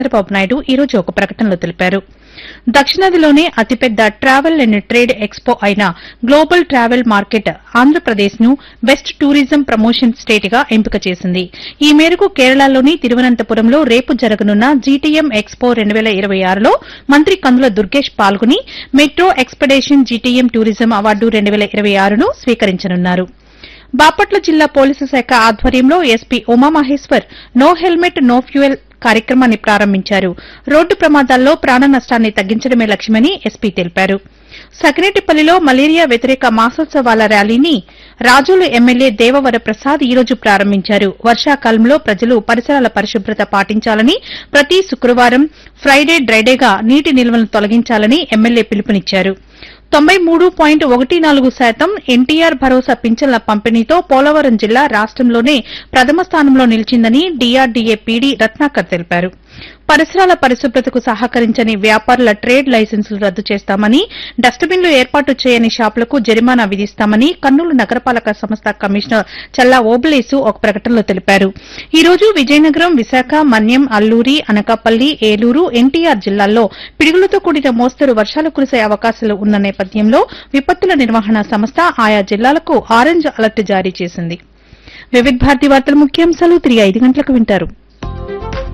చంద్రబాబు నాయుడు ఈ రోజు ఒక ప్రకటనలో తెలిపారు దక్షిణాదిలోనే అతిపెద్ద ట్రావెల్ అండ్ ట్రేడ్ ఎక్స్పో అయిన గ్లోబల్ ట్రావెల్ మార్కెట్ ఆంధ్రప్రదేశ్ ను బెస్ట్ టూరిజం ప్రమోషన్ స్టేట్ గా ఎంపిక చేసింది ఈ మేరకు కేరళలోని తిరువనంతపురంలో రేపు జరగనున్న జీటీఎం ఎక్స్పో రెండు వేల ఇరవై ఆరులో మంత్రి కందుల దుర్గేష్ పాల్గొని metro expedition GTM tourism award రెండు వేల ఇరవై ఆరును స్వీకరించనున్నారు బాపట్ల జిల్లా పోలీసు శాఖ ఆధ్వర్యంలో SP Umamaheswar no helmet no fuel కార్యక్రమాన్ని ప్రారంభించారు రోడ్డు ప్రమాదాల్లో ప్రాణ నష్టాన్ని తగ్గించడమే లక్ష్యమని ఎస్పీ తెలిపారు సకినేటిపల్లిలో మలేరియా వ్యతిరేక మాసోత్సవాల ర్యాలీని రాజోలు ఎమ్మెల్యే దేవవర ప్రసాద్ ఈ రోజు ప్రారంభించారు వర్షాకాలంలో ప్రజలు పరిసరాల పరిశుభ్రత పాటించాలని ప్రతి శుక్రవారం ఫ్రైడే డ్రైడేగా నీటి నిల్వలను తొలగించాలని ఎమ్మెల్యే పిలుపునిచ్చారు తొంభై మూడు పాయింట్ ఒకటి నాలుగు శాతం ఎన్టీఆర్ భరోసా పింఛన్ల పంపిణీతో పోలవరం జిల్లా రాష్టంలోనే ప్రథమ స్థానంలో నిలిచిందని డీఆర్డీఏ పీడీ రత్నాకర్ తెలిపారు పరిసరాల పరిశుభ్రతకు సహకరించని వ్యాపారుల ట్రేడ్ లైసెన్సులు రద్దు చేస్తామని డస్ట్బిన్లు ఏర్పాటు చేయని షాపులకు జరిమానా విధిస్తామని కర్నూలు నగరపాలక సంస్థ కమిషనర్ చల్లా ఓబులేసు ఒక ప్రకటనలో తెలిపారు ఈ రోజు విజయనగరం విశాఖ మన్యం అల్లూరి అనకాపల్లి ఏలూరు ఎన్టీఆర్ జిల్లాల్లో పిడుగులతో కూడిన మోస్తరు వర్షాలు కురిసే అవకాశాలు ఉన్న నేపథ్యంలో విపత్తుల నిర్వహణ సంస్థ ఆయా జిల్లాలకు ఆరెంజ్ అలర్ట్ జారీ చేసింది వివిధ భారతి వార్తల ముఖ్యాంశాలు తిరిగి ఐదు గంటలకు వింటారు